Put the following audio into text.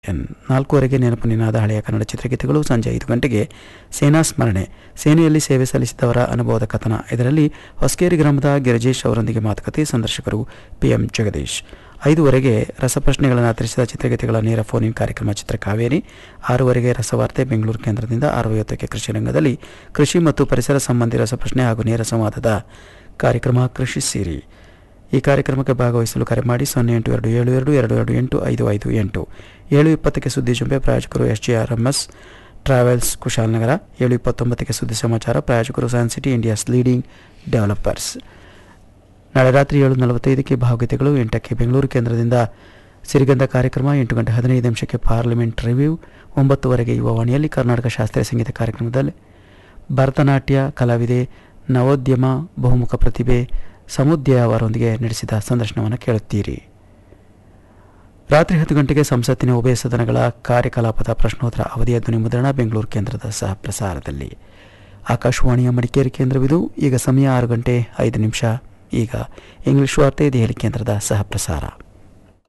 N ನಾಲ್ಕೂವರೆಗೆ ನೆನಪು ನಿನಾದ ಹಳೆಯ ಕನ್ನಡ ಚಿತ್ರಗೀತೆಗಳು ಸಂಜೆ ಐದು ಗಂಟೆಗೆ ಸೇನಾ ಸ್ಮರಣೆ ಸೇನೆಯಲ್ಲಿ ಸೇವೆ ಸಲ್ಲಿಸಿದವರ ಅನುಭವದ ಕಥನ ಇದರಲ್ಲಿ ಹೊಸಕೇರಿ ಗ್ರಾಮದ ಗಿರಿಜೇಶ್ ಅವರೊಂದಿಗೆ ಮಾತುಕತೆ ಸಂದರ್ಶಕರು ಪಿಎಂ ಜಗದೀಶ್ ಐದುವರೆಗೆ ರಸಪ್ರಶ್ನೆಗಳನ್ನು ಆಧರಿಸಿದ ಚಿತ್ರಗೀತೆಗಳ ನೇರ ಫೋನ್ ಇನ್ ಕಾರ್ಯಕ್ರಮ ಚಿತ್ರ ಕಾವೇರಿ ಆರೂವರೆಗೆ ರಸವಾರ್ತೆ ಬೆಂಗಳೂರು ಕೇಂದ್ರದಿಂದ ಆರು ಐವತ್ತಕ್ಕೆ ಕೃಷಿ ರಂಗದಲ್ಲಿ ಕೃಷಿ ಮತ್ತು ಪರಿಸರ ಸಂಬಂಧಿ ರಸಪ್ರಶ್ನೆ ಹಾಗೂ ನೇರ ಸಂವಾದದ ಕಾರ್ಯಕ್ರಮ ಕೃಷಿ ಸಿರಿ ಈ ಕಾರ್ಯಕ್ರಮಕ್ಕೆ ಭಾಗವಹಿಸಲು ಕರೆ ಮಾಡಿ ಸೊನ್ನೆ ಎಂಟು ಎರಡು ಏಳು ಎರಡು ಎರಡು ಎರಡು ಎಂಟು ಐದು ಐದು ಎಂಟು ಏಳು ಇಪ್ಪತ್ತಕ್ಕೆ ಸುದ್ದಿ ಜುಂಬೆ ಪ್ರಾಯೋಜಕರು S G R M S travels Kushalanagar ಏಳು ಇಪ್ಪತ್ತೊಂಬತ್ತಕ್ಕೆ ಸುದ್ದಿ ಸಮಾಚಾರ ಪ್ರಾಯೋಜಕರು science city India's leading developers ನಾಳೆ ರಾತ್ರಿ ಏಳು ನಲವತ್ತೈದಕ್ಕೆ ಭಾವಗೀತೆಗಳು ಎಂಟಕ್ಕೆ ಬೆಂಗಳೂರು ಕೇಂದ್ರದಿಂದ ಸಿರಿಗಂಧ ಕಾರ್ಯಕ್ರಮ ಎಂಟು ಗಂಟೆ ಹದಿನೈದು ನಿಮಿಷಕ್ಕೆ ಪಾರ್ಲಿಮೆಂಟ್ ರಿವ್ಯೂ ಒಂಬತ್ತುವರೆಗೆ ಯುವವಾಣಿಯಲ್ಲಿ ಕರ್ನಾಟಕ ಶಾಸ್ತ್ರೀಯ ಸಂಗೀತ ಕಾರ್ಯಕ್ರಮದಲ್ಲಿ ಭರತನಾಟ್ಯ ಕಲಾವಿದೆ ನವೋದ್ಯಮ ಬಹುಮುಖ ಪ್ರತಿಭೆ ಸಮುದ್ಯ ಅವರೊಂದಿಗೆ ನಡೆಸಿದ ಸಂದರ್ಶನವನ್ನು ಕೇಳುತ್ತೀರಿ ರಾತ್ರಿ ಹತ್ತು ಗಂಟೆಗೆ ಸಂಸತ್ತಿನ ಉಭಯ ಸದನಗಳ ಕಾರ್ಯಕಲಾಪದ ಪ್ರಶ್ನೋತ್ತರ ಅವಧಿಯ ಧ್ವನಿ ಮುದ್ರಣ ಬೆಂಗಳೂರು ಕೇಂದ್ರದ ಸಹ ಪ್ರಸಾರದಲ್ಲಿ ಆಕಾಶವಾಣಿಯ ಮಡಿಕೇರಿ ಕೇಂದ್ರವಿದು ಈಗ ಸಮಯ ಆರು ಗಂಟೆ ಐದು ನಿಮಿಷ ಈಗ ಇಂಗ್ಲಿಷ್ ವಾರ್ತೆ ದೆಹಲಿ ಕೇಂದ್ರದ ಸಹ ಪ್ರಸಾರ